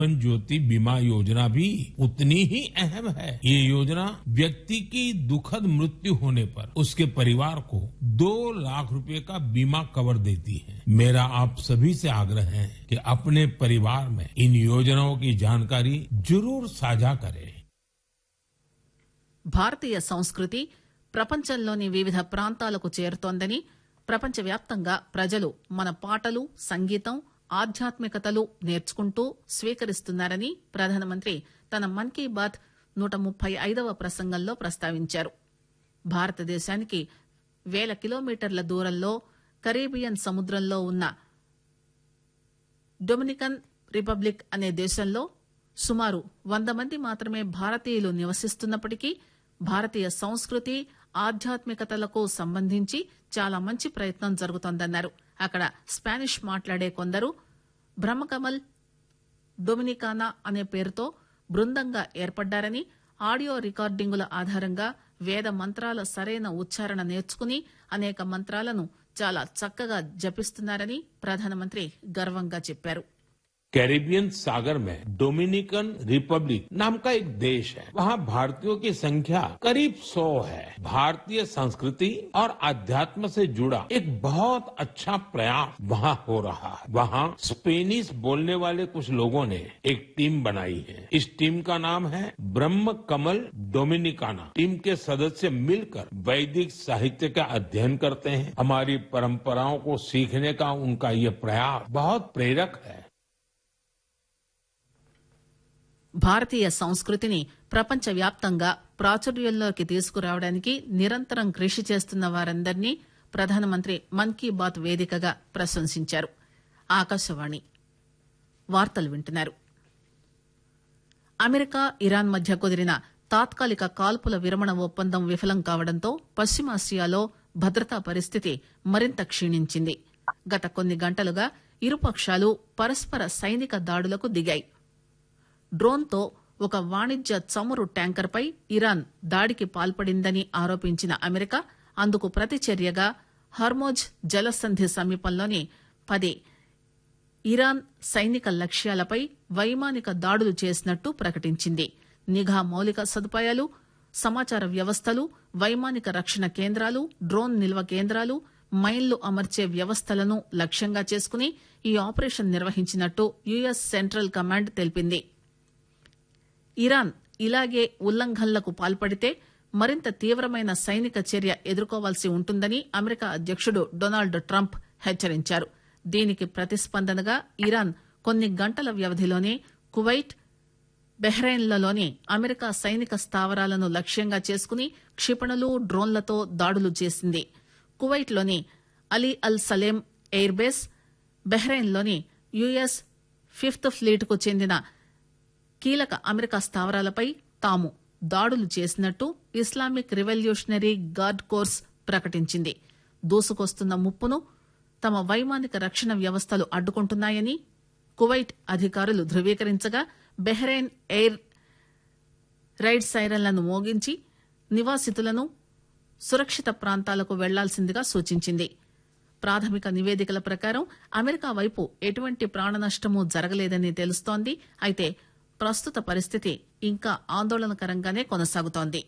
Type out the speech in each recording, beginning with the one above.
जीवन ज्योति बीमा योजना भी उतनी ही अहम है ये योजना व्यक्ति की दुखद मृत्यु होने पर उसके परिवार को दो लाख रुपए का बीमा कवर देती है मेरा आप सभी से आग्रह है कि अपने परिवार में इन योजनाओं की जानकारी जरूर साझा करें భారతీయ సంస్కృతి ప్రపంచంలోని వివిధ ప్రాంతాలకు చేరుతోందని ప్రపంచవ్యాప్తంగా ప్రజలు మన పాటలు సంగీతం ఆధ్యాత్మికతలు నేర్చుకుంటూ స్వీకరిస్తున్నారని ప్రధానమంత్రి తన మన్ కీ బాత్ నూట ముప్పై ఐదవ ప్రసంగంలో ప్రస్తావించారు భారతదేశానికి వేల కిలోమీటర్ల దూరంలో కరీబియన్ సముద్రంలో ఉన్న డొమినికన్ రిపబ్లిక్ అనే దేశంలో సుమారు వంద మంది మాత్రమే భారతీయులు నివసిస్తున్నప్పటికీ భారతీయ సంస్కృతి ఆధ్యాత్మికతలకు సంబంధించి చాలా మంచి ప్రయత్నం జరుగుతోందన్నారు అక్కడ స్పానిష్ మాట్లాడే కొందరు బ్రహ్మకమల్ డొమినికానా అనే పేరుతో బృందంగా ఏర్పడ్డారని ఆడియో రికార్డింగుల ఆధారంగా వేద మంత్రాల సరైన ఉచ్చారణ నేర్చుకుని అనేక మంత్రాలను చాలా చక్కగా జపిస్తున్నారని ప్రధానమంత్రి గర్వంగా చెప్పారు कैरिबियन सागर में डोमिनिकन रिपब्लिक नाम का एक देश है वहाँ भारतीयों की संख्या करीब 100 है भारतीय संस्कृति और अध्यात्म से जुड़ा एक बहुत अच्छा प्रयास वहाँ हो रहा है वहाँ स्पेनिश बोलने वाले कुछ लोगों ने एक टीम बनाई है इस टीम का नाम है ब्रह्म कमल डोमिनिकाना टीम के सदस्य मिलकर वैदिक साहित्य का अध्ययन करते हैं हमारी परंपराओं को सीखने का उनका ये प्रयास बहुत प्रेरक है భారతీయ సంస్కృతిని ప్రపంచవ్యాప్తంగా ప్రాచుర్యంలోకి తీసుకురావడానికి నిరంతరం కృషి చేస్తున్న వారందరినీ ప్రధానమంత్రి మన్ కీ బాత్ వేదికగా ప్రశంసించారు ఆకాశవాణి వార్తలు వింటున్నారు అమెరికా ఇరాన్ మధ్య కుదిరిన తాత్కాలిక కాల్పుల విరమణ ఒప్పందం విఫలం కావడంతో పశ్చిమాసియాలో భద్రతా పరిస్థితి మరింత క్షీణించింది గత కొన్ని గంటలుగా ఇరుపక్షాలు పరస్పర సైనిక దాడులకు దిగాయి డ్రోన్తో ఒక వాణిజ్య చమురు ట్యాంకర్పై ఇరాన్ దాడికి పాల్పడిందని ఆరోపించిన అమెరికా అందుకు ప్రతిచర్యగా హర్మోజ్ జలసంధి సమీపంలోని పది ఇరాన్ సైనిక లక్ష్యాలపై వైమానిక దాడులు చేసినట్టు ప్రకటించింది నిఘా మౌలిక సదుపాయాలు సమాచార వ్యవస్థలు వైమానిక రక్షణ కేంద్రాలు డ్రోన్ నిల్వ కేంద్రాలు మైన్లు అమర్చే వ్యవస్థలను లక్ష్యంగా చేసుకుని ఈ ఆపరేషన్ నిర్వహించినట్టు యుఎస్ సెంట్రల్ కమాండ్ తెలిపింది ఇరాన్ ఇలాగే ఉల్లంఘనలకు పాల్పడితే మరింత తీవ్రమైన సైనిక చర్య ఎదుర్కోవాల్సి ఉంటుందని అమెరికా అధ్యకుడు డొనాల్డ్ ట్రంప్ హెచ్చరించారు దీనికి ప్రతిస్పందనగా ఇరాన్ కొన్ని గంటల వ్యవధిలోనే కువైట్ బెహ్రెయిన్లలోని అమెరికా సైనిక స్థావరాలను లక్ష్యంగా చేసుకుని క్షిపణులు డ్రోన్లతో దాడులు చేసింది కువైట్లోని Ali Al Salem air base బెహ్రెయిన్లోని యుఎస్ ఫిఫ్త్ ఫ్లీట్కు చెందిన కీలక అమెరికా స్థావరాలపై తాము దాడులు చేసినట్టు ఇస్లామిక్ రివల్యూషనరీ గార్డ్ కోర్స్ ప్రకటించింది దూసుకొస్తున్న ముప్పును తమ వైమానిక రక్షణ వ్యవస్థలు అడ్డుకుంటున్నాయని కువైట్ అధికారులు ధృవీకరించగా బెహ్రెయిన్ ఎయిర్ రైడ్ సైరన్లను మోగించి నివాసితులను సురక్షిత ప్రాంతాలకు వెళ్లాల్సిందిగా సూచించింది ప్రాథమిక నివేదికల ప్రకారం అమెరికా వైపు ఎటువంటి ప్రాణనష్టమూ జరగలేదని తెలుస్తోంది అయితే ప్రస్తుత పరిస్థితి ఇంకా ఆందోళనకరంగానే కొనసాగుతోంది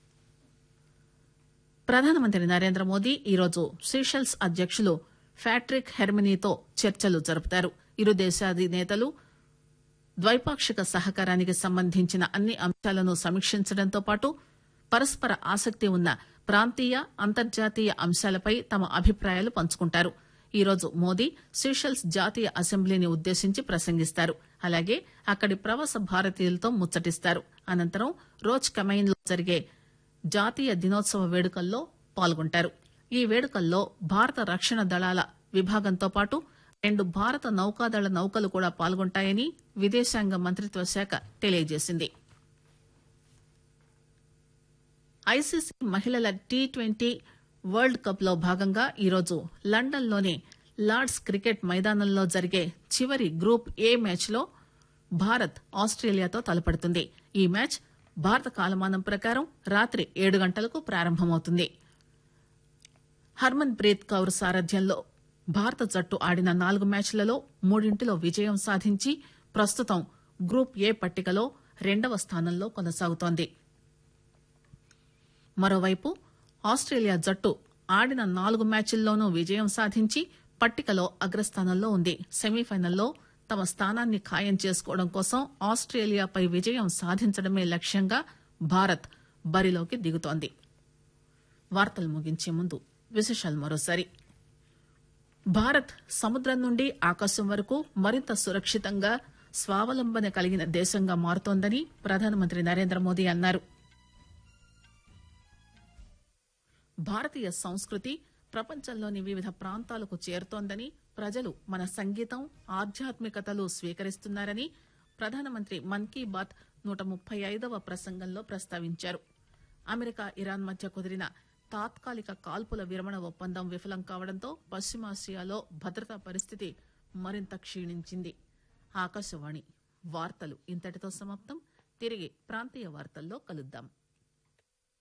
ప్రధానమంత్రి నరేంద్ర మోదీ ఈరోజు సీషెల్స్ అధ్యకులు ఫ్యాట్రిక్ హెర్మినీతో చర్చలు జరుపుతారు ఇరు దేశాధినేతలు ద్వైపాక్షిక సహకారానికి సంబంధించిన అన్ని అంశాలను సమీక్షించడంతో పాటు పరస్పర ఆసక్తి ఉన్న ప్రాంతీయ అంతర్జాతీయ అంశాలపై తమ అభిప్రాయాలు పంచుకుంటారు ఈరోజు మోదీ సీషెల్స్ జాతీయ అసెంబ్లీని ఉద్దేశించి ప్రసంగిస్తారు అలాగే అక్కడి ప్రవాస భారతీయులతో ముచ్చటిస్తారు అనంతరం రోజ్ కమైన్ లో జరిగే జాతీయ దినోత్సవ వేడుకల్లో పాల్గొంటారు ఈ వేడుకల్లో భారత రక్షణ దళాల విభాగంతో పాటు రెండు భారత నౌకాదళ నౌకలు కూడా పాల్గొంటాయని విదేశాంగ మంత్రిత్వ శాఖ తెలియజేసింది ఐసీసీ మహిళల టీ ట్వంటీ వరల్డ్ కప్ లో భాగంగా ఈరోజు లండన్ లోని లార్డ్స్ క్రికెట్ మైదానంలో జరిగే చివరి గ్రూప్ ఏ మ్యాచ్ లో భారత్ ఆస్ట్రేలియాతో తలపడుతుంది ఈ మ్యాచ్ భారత కాలమానం ప్రకారం రాత్రి ఏడు గంటలకు ప్రారంభమవుతుంది హర్మన్ ప్రీత్ కౌర్ సారథ్యంలో భారత జట్టు ఆడిన నాలుగు మ్యాచ్లలో మూడింటిలో విజయం సాధించి ప్రస్తుతం గ్రూప్ ఏ పట్టికలో రెండవ స్థానంలో కొనసాగుతోంది మరోవైపు ఆస్ట్రేలియా జట్టు ఆడిన నాలుగు మ్యాచ్ల్లోనూ విజయం సాధించి పట్టికలో అగ్రస్థానంలో ఉంది సెమీఫైనల్లో తమ స్థానాన్ని ఖాయం చేసుకోవడం కోసం ఆస్ట్రేలియాపై విజయం సాధించడమే లక్ష్యంగా భారత్ బరిలోకి దిగుతోంది వార్తలు ముగించే ముందు విశేషాలు మరోసారి భారత్ సముద్రం నుండి ఆకాశం వరకు మరింత సురక్షితంగా స్వావలంబన కలిగిన దేశంగా మారుతోందని ప్రధానమంత్రి నరేంద్ర మోదీ అన్నారు భారతీయ సంస్కృతి ప్రపంచంలోని వివిధ ప్రాంతాలకు చేరుతోందని ప్రజలు మన సంగీతం ఆధ్యాత్మికతలు స్వీకరిస్తున్నారని ప్రధానమంత్రి మన్ కీ బాత్ నూట ముప్పై ఐదవ ప్రసంగంలో ప్రస్తావించారు అమెరికా ఇరాన్ మధ్య కుదిరిన తాత్కాలిక కాల్పుల విరమణ ఒప్పందం విఫలం కావడంతో పశ్చిమాసియాలో భద్రతా పరిస్థితి మరింత క్షీణించింది ఆకాశవాణి వార్తలు ఇంతటితో సమాప్తం తిరిగి ప్రాంతీయ వార్తల్లో కలుద్దాం